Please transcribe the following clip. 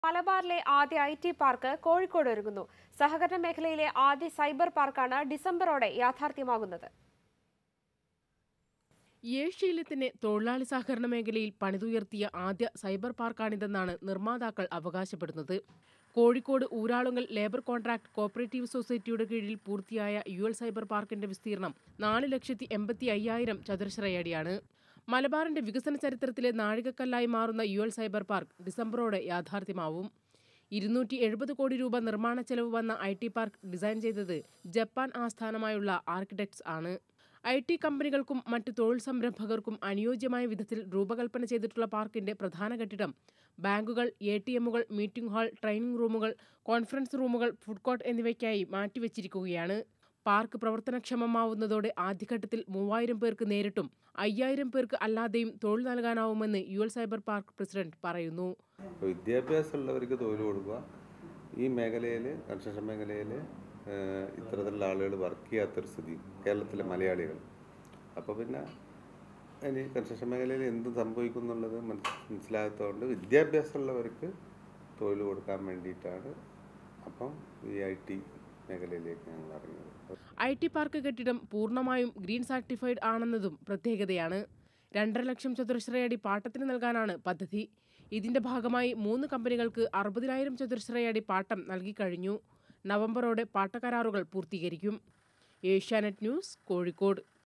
മലബാറിലെ ആദ്യ I T park Kozhikode ഒരുങ്ങുന്നു സഹകരണ മേഖലയിലെ ആദ്യ സൈബർ പാർക്കാണ് ഡിസംബറോടെ യാഥാർത്ഥ്യമാകുന്നത് ഏഷ്യയിലെ തന്നെ തൊഴിലാളി സഹകരണ മേഖലയിൽ പണിതുയർത്തിയ ആദ്യ സൈബർ പാർക്കാണിതെന്നാണ് നിർമ്മാതാക്കൾ അവകാശപ്പെടുന്നത് Kozhikode Uralungal labour contract cooperative സൊസൈറ്റിയുടെ കീഴിൽ പൂർത്തിയായ യു എൽ സൈബർ പാർക്കിന്റെ വിസ്തീർണം നാല് ലക്ഷത്തി എൺപത്തി അയ്യായിരം ചതുരശ്രയടിയാണ് മലബാറിന്റെ വികസന ചരിത്രത്തിലെ നാഴികക്കല്ലായി മാറുന്ന യു എൽ സൈബർ പാർക്ക് ഡിസംബറോടെ യാഥാർത്ഥ്യമാവും ഇരുന്നൂറ്റി എഴുപത് കോടി രൂപ നിർമ്മാണ ചെലവ് വന്ന ഐ ടി പാർക്ക് ഡിസൈൻ ചെയ്തത് ജപ്പാൻ ആസ്ഥാനമായുള്ള ആർക്കിടെക്ട്സ് ആണ് ഐ ടി കമ്പനികൾക്കും മറ്റ് തൊഴിൽ സംരംഭകർക്കും അനുയോജ്യമായ വിധത്തിൽ രൂപകൽപ്പന ചെയ്തിട്ടുള്ള പാർക്കിന്റെ പ്രധാന കെട്ടിടം ബാങ്കുകൾ എ ടി എമ്മുകൾ മീറ്റിംഗ് ഹാൾ ട്രെയിനിംഗ് റൂമുകൾ കോൺഫറൻസ് റൂമുകൾ ഫുഡ് കോർട്ട് എന്നിവയ്ക്കായി മാറ്റിവെച്ചിരിക്കുകയാണ് പാർക്ക് പ്രവർത്തനക്ഷമമാവുന്നതോടെ ആദ്യഘട്ടത്തിൽ മൂവായിരം പേർക്ക് നേരിട്ടും അയ്യായിരം പേർക്ക് അല്ലാതെയും തൊഴിൽ നൽകാനാവുമെന്ന് U L cyber park president പറയുന്നു അപ്പോൾ വിദ്യാഭ്യാസമുള്ളവർക്ക് തൊഴിൽ കൊടുക്കുക ഈ മേഖലയിൽ കൺസ്ട്രക്ഷൻ മേഖലയിൽ ഇത്തരത്തിലുള്ള ആളുകൾ വർക്ക് ചെയ്യാത്തൊരു സ്ഥിതി കേരളത്തിലെ മലയാളികൾ അപ്പോൾ പിന്നെ ഇനി കൺസ്ട്രക്ഷൻ മേഖലയിൽ എന്ത് സംഭവിക്കും എന്നുള്ളത് മനസ് മനസ്സിലാകാത്തതുകൊണ്ട് വിദ്യാഭ്യാസമുള്ളവർക്ക് തൊഴിൽ കൊടുക്കാൻ വേണ്ടിയിട്ടാണ് അപ്പം ഈ ഐ ടി മേഖലയിലേക്ക് ഞങ്ങൾ ഇറങ്ങിയത് ഐ ടി പാർക്ക് കെട്ടിടം പൂർണ്ണമായും ഗ്രീൻ സർട്ടിഫൈഡ് ആണെന്നതും പ്രത്യേകതയാണ് രണ്ടര ലക്ഷം ചതുരശ്രയടി പാട്ടത്തിന് നൽകാനാണ് പദ്ധതി ഇതിന്റെ ഭാഗമായി മൂന്ന് കമ്പനികൾക്ക് അറുപതിനായിരം ചതുരശ്രയടി പാട്ടം നൽകിക്കഴിഞ്ഞു നവംബറോടെ പാട്ടക്കരാറുകൾ പൂർത്തീകരിക്കും ഏഷ്യാനെറ്റ് ന്യൂസ് കോഴിക്കോട്